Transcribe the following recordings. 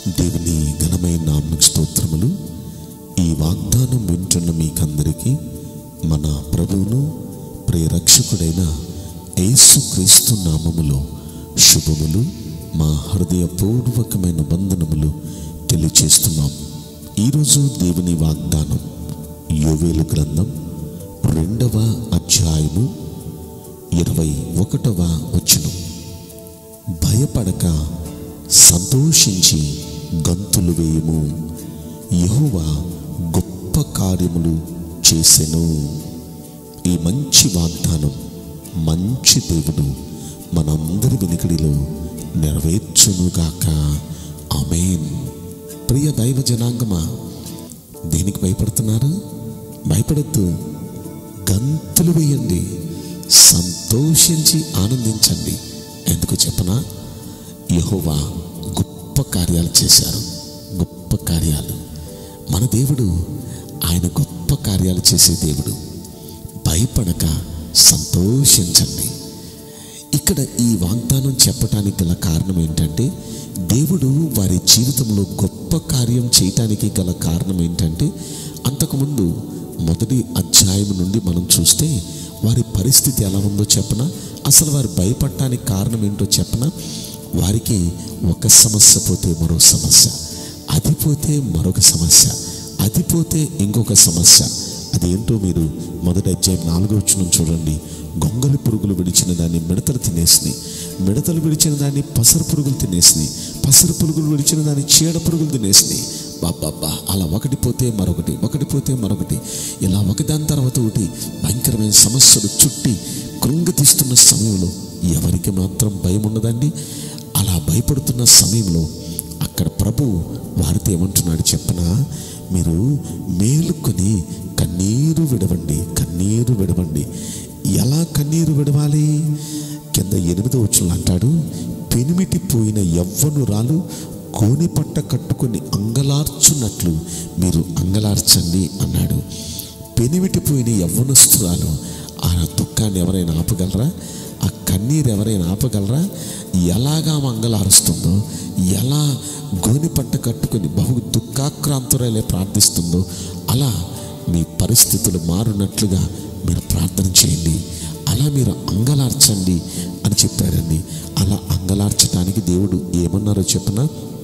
దేవుని ఘనమైన నామకు స్తోత్రములు ఈ వాగ్దానం వింటున్న మీకందరికీ మన ప్రభువును ప్రియరక్షకుడైన యేసుక్రీస్తు నామములో శుభములు మా హృదయపూర్వకమైన వందనములు తెలియచేస్తున్నాం ఈరోజు దేవుని వాగ్దానం యోవేలు గ్రంథం రెండవ అధ్యాయము ఇరవై ఒకటవ వచనం భయపడక సంతోషించి గంతులు వేయము యెహోవా గొప్ప కార్యములు చేసెను ఈ మంచి వాగ్దానం మంచి దేవుడు మనందరి వెనుకడిలో నెరవేర్చునుగాక ఆమేన్ ప్రియ దైవ జనాంగమా దేనికి భయపడుతున్నారు భయపడద్దు గంతులు వేయండి సంతోషించి ఆనందించండి ఎందుకు చెప్పనా యెహోవా గొప్ప కార్యాలు చేశారు గొప్ప కార్యాలు మన దేవుడు ఆయన గొప్ప కార్యాలు చేసే దేవుడు భయపడక సంతోషించండి ఇక్కడ ఈ వాగ్దానం చెప్పటానికి గల కారణం ఏంటంటే దేవుడు వారి జీవితంలో గొప్ప కార్యం చేయటానికి గల కారణం ఏంటంటే అంతకుముందు మొదటి అధ్యాయం నుండి మనం చూస్తే వారి పరిస్థితి ఎలా ఉందో చెప్పన అసలు వారు భయపడటానికి కారణం ఏంటో చెప్పన వారికి ఒక సమస్య పోతే మరో సమస్య అది పోతే మరొక సమస్య అది పోతే ఇంకొక సమస్య అదేంటో మీరు మొదటి అధ్యాయం నాలుగో వచ్చిన చూడండి గొంగలి పురుగులు విడిచిన దాన్ని మిడతలు తినేసినాయి మిడతలు విడిచిన దాన్ని పసరు పురుగులు తినేసినాయి పసరు పురుగులు విడిచిన దాన్ని చీడ పురుగులు తినేసినాయి బాబ్బా అలా ఒకటి పోతే మరొకటి ఒకటి పోతే మరొకటి ఇలా ఒకదాని తర్వాత ఒకటి భయంకరమైన సమస్యలు చుట్టి కృంగతీస్తున్న సమయంలో ఎవరికి మాత్రం భయం ఉండదండి అలా భయపడుతున్న సమయంలో అక్కడ ప్రభు వారితో ఏమంటున్నాడు చెప్పనా మీరు మేలుకొని కన్నీరు విడవండి కన్నీరు విడవండి ఎలా కన్నీరు విడవాలి కింద ఎనిమిదో వచ్చిన అంటాడు పెనిమిటి పోయిన యవ్వనురాలు కోని పట్ట కట్టుకొని అంగలార్చున్నట్లు మీరు అంగలార్చండి అన్నాడు పెనిమిటి పోయిన యవ్వనస్తురాలు ఆ దుఃఖాన్ని ఎవరైనా ఆపగలరా ఆ కన్నీరు ఎవరైనా ఆపగలరా ఎలాగా ఆమె అంగలారుస్తుందో ఎలా గోని పట్ట కట్టుకొని బహు దుఃఖాక్రాంతురాలే ప్రార్థిస్తుందో అలా మీ పరిస్థితులు మారునట్లుగా మీరు ప్రార్థన చేయండి అలా మీరు అంగలార్చండి అని చెప్పారండి అలా అంగలార్చడానికి దేవుడు ఏమన్నారో చెప్పనా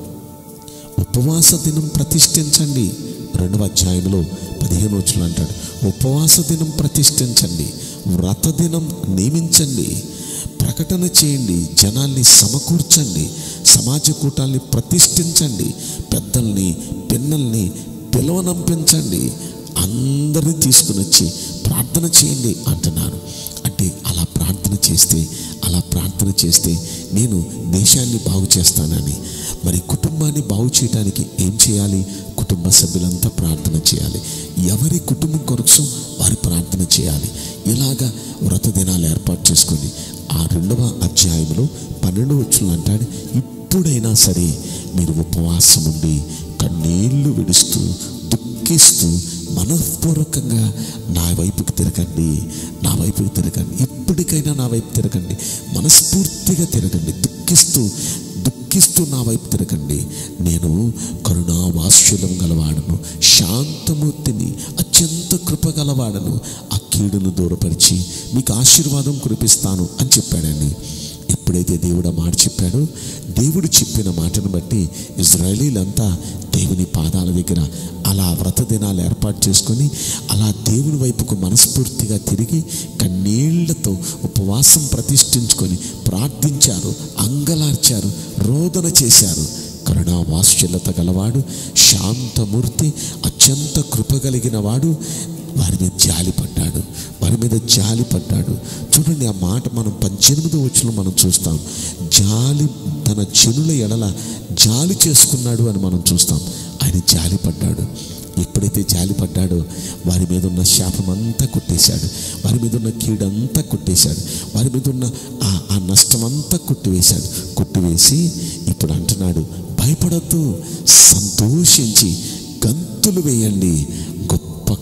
ఉపవాస దినం ప్రతిష్ఠించండి రెండవ అధ్యాయంలో పదిహేను వచ్చులు అంటాడు ఉపవాస దినం ప్రతిష్ఠించండి వ్రత దినం నియమించండి ప్రకటన చేయండి జనాల్ని సమకూర్చండి సమాజ కూటాల్ని ప్రతిష్ఠించండి పెద్దల్ని పిన్నల్ని పిలవనంపించండి అందరినీ తీసుకుని వచ్చి ప్రార్థన చేయండి అంటున్నారు అంటే అలా ప్రార్థన చేస్తే అలా ప్రార్థన చేస్తే నేను దేశాన్ని బాగు చేస్తానని మరి కుటుంబాన్ని బాగు చేయడానికి ఏం చేయాలి కుటుంబ సభ్యులంతా ప్రార్థన చేయాలి ఎవరి కుటుంబం కొరకు వారి ప్రార్థన చేయాలి ఇలాగా వ్రత దినాలు ఏర్పాటు చేసుకొని ఆ రెండవ అధ్యాయంలో పన్నెండు వచ్చులు అంటాడు ఇప్పుడైనా సరే మీరు ఉపవాసం ఉండి కన్నీళ్లు విడుస్తూ దుఃఖిస్తూ మనఃపూర్వకంగా నా వైపుకి తిరగండి నా వైపుకి తిరగండి ఇప్పటికైనా నా వైపు తిరగండి మనస్ఫూర్తిగా తిరగండి దుఃఖిస్తూ దుఃఖిస్తూ నా వైపు తిరగండి నేను కరుణా వాత్సల్యం గలవాడను శాంతమూర్తిని అత్యంత కృప గలవాడను ఆ కీడును దూరపరిచి మీకు ఆశీర్వాదం కురిపిస్తాను అని చెప్పాడండి ఎప్పుడైతే దేవుడు ఆ మాట చెప్పాడో దేవుడు చెప్పిన మాటను బట్టి ఇజ్రాయేలీలంతా దేవుని పాదాల దగ్గర అలా వ్రత దినాలు ఏర్పాటు చేసుకొని అలా దేవుని వైపుకు మనస్ఫూర్తిగా తిరిగి కన్నీళ్లతో ఉపవాసం ప్రతిష్ఠించుకొని ప్రార్థించారు అంగలార్చారు రోదన చేశారు కరుణా వాత్సల్యత గలవాడు శాంతమూర్తి అత్యంత కృప కలిగిన వాడు వారి మీద జాలి పడ్డాడు వారి మీద జాలి పడ్డాడు చూడండి ఆ మాట మనం పద్దెనిమిదో వచ్చిన మనం చూస్తాం జాలి తన చెనుల ఎడల జాలి చేసుకున్నాడు అని మనం చూస్తాం ఆయన జాలి పడ్డాడు ఎప్పుడైతే జాలి పడ్డాడో వారి మీద ఉన్న శాపం అంతా కొట్టేశాడు వారి మీద ఉన్న కీడంతా కొట్టేశాడు వారి మీద ఉన్న ఆ ఆ నష్టం అంతా కొట్టివేశాడు కొట్టివేసి ఇప్పుడు అంటున్నాడు భయపడద్దు సంతోషించి గంతులు వేయండి గొప్ప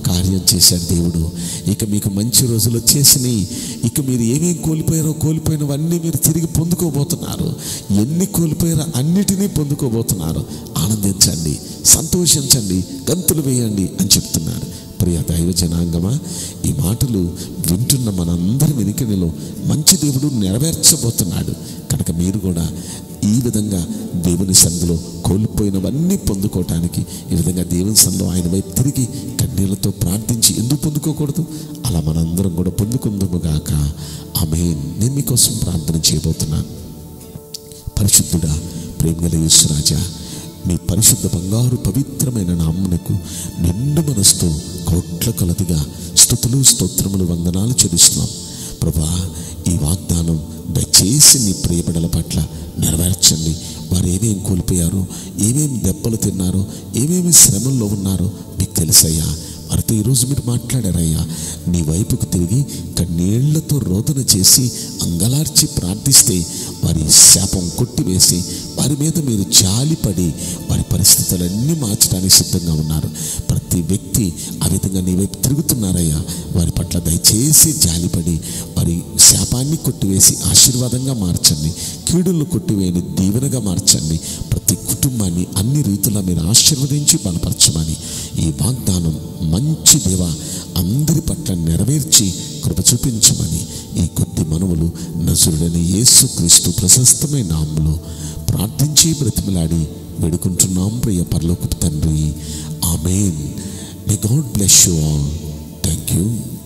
కార్యం చేశాడు దేవుడు ఇక మీకు మంచి రోజులు వచ్చేసినాయి ఇక మీరు ఏమేం కోల్పోయారో కోల్పోయినవన్నీ మీరు తిరిగి పొందుకోబోతున్నారు ఎన్ని కోల్పోయారో అన్నిటినీ పొందుకోబోతున్నారు ఆనందించండి సంతోషించండి గంతులు వేయండి అని చెప్తున్నాడు ప్రియ దైవ జనాంగమా ఈ మాటలు వింటున్న మనందరి వెనుకనిలో మంచి దేవుడు నెరవేర్చబోతున్నాడు కనుక మీరు కూడా ఈ విధంగా దేవుని సందులో కోల్పోయినవన్నీ పొందుకోవటానికి ఈ విధంగా దేవుని సందులో ఆయన వైపు తిరిగి కన్నీళ్లతో ప్రార్థించి ఎందుకు పొందుకోకూడదు అలా మనందరం కూడా పొందుకుందాము గాక ఆమె నేను మీకోసం ప్రార్థన చేయబోతున్నాను పరిశుద్ధుడా ప్రేమగల యేసురాజా మీ పరిశుద్ధ బంగారు పవిత్రమైన నామ్మునకు నిండు మనసుతో కోట్ల కొలదిగా స్థుతులు స్తోత్రములు వందనాలు చెల్లిస్తున్నాం ప్రభా ఈ వాగ్దానం దయచేసి నీ ప్రియబడల పట్ల నెరవేర్చండి వారు ఏమేం కోల్పోయారో ఏమేమి దెబ్బలు తిన్నారో ఏమేమి శ్రమల్లో ఉన్నారో మీకు తెలుసయ్యా వారితో ఈరోజు మీరు మాట్లాడారయ్యా నీ వైపుకు తిరిగి కన్నీళ్లతో రోదన చేసి అంగలార్చి ప్రార్థిస్తే వారి శాపం కొట్టివేసి వారి మీద మీరు జాలిపడి వారి పరిస్థితులన్నీ మార్చడానికి సిద్ధంగా ఉన్నారు ప్రతి వ్యక్తి ఆ విధంగా నీ వైపు తిరుగుతున్నారయ్యా వారి పట్ల దయచేసి జాలిపడి వారి శాపాన్ని కొట్టివేసి ఆశీర్వాదంగా మార్చండి కీడులను కొట్టివేయని దీవెనగా మార్చండి ప్రతి కుటుంబాన్ని అన్ని రీతుల్లో మీరు ఆశీర్వదించి బలపరచమని ఈ వాగ్దానం మంచి దేవ అందరి పట్ల నెరవేర్చి కృప చూపించమని ఈ కొద్ది మనవులు నజరుడని యేసు క్రీస్తు ప్రశస్తమైన నామంలో ప్రార్థించి బ్రతిమలాడి వేడుకుంటున్నాం ప్రియ పరలోకపు తండ్రి amen may God bless you all thank you